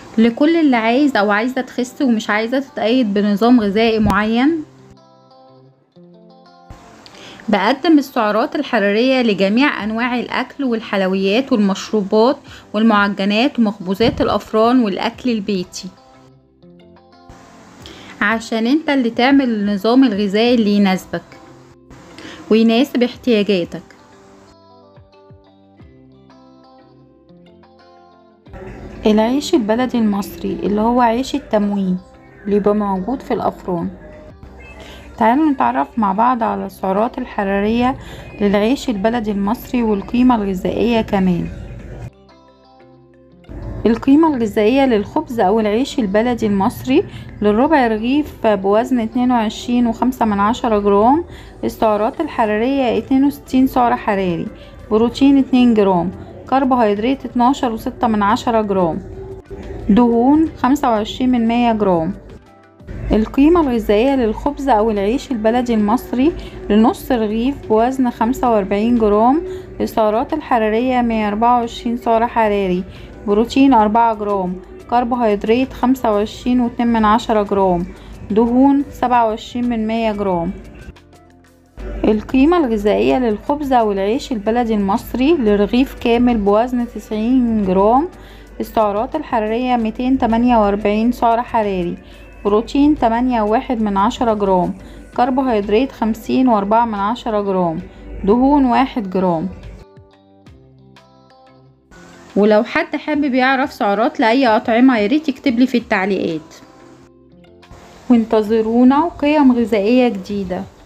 لكل اللي عايز او عايزة تخس ومش عايزة تتقيد بنظام غذائي معين بقدم السعرات الحرارية لجميع أنواع الأكل والحلويات والمشروبات والمعجنات ومخبوزات الأفران والأكل البيتي عشان انت اللي تعمل النظام الغذائي اللي يناسبك ويناسب احتياجاتك العيش البلدي المصري اللي هو عيش التموين اللي يبقى موجود في الأفران تعالوا نتعرف مع بعض على السعرات الحرارية للعيش البلدي المصري والقيمة الغذائية كمان القيمة الغذائية للخبز أو العيش البلدي المصري للربع رغيف بوزن اتنين وعشرين وخمسة من عشرة جرام السعرات الحرارية اتنين وستين سعر حراري بروتين اتنين جرام كربوهيدرات اتناشر وستة من عشرة جرام دهون خمسة وعشرين من مية جرام القيمة الغذائية للخبز أو العيش البلدي المصري لنص رغيف بوزن خمسة وأربعين جرام السعرات الحرارية مية أربعة وعشرين سعر حراري بروتين أربعة جرام كربوهيدرات خمسة وعشرين واتنين من عشرة جرام دهون سبعة وعشرين من مية جرام القيمة الغذائية للخبز أو العيش البلدي المصري لرغيف كامل بوزن تسعين جرام السعرات الحرارية ميتين تمانية وأربعين سعر حراري بروتين تمانية وواحد من عشرة جرام كربوهيدرات خمسين وأربعة من عشرة جرام دهون واحد جرام ولو حد حابب يعرف سعرات لأي أطعمة ياريت يكتبلي في التعليقات وانتظرونا وقيم غذائية جديدة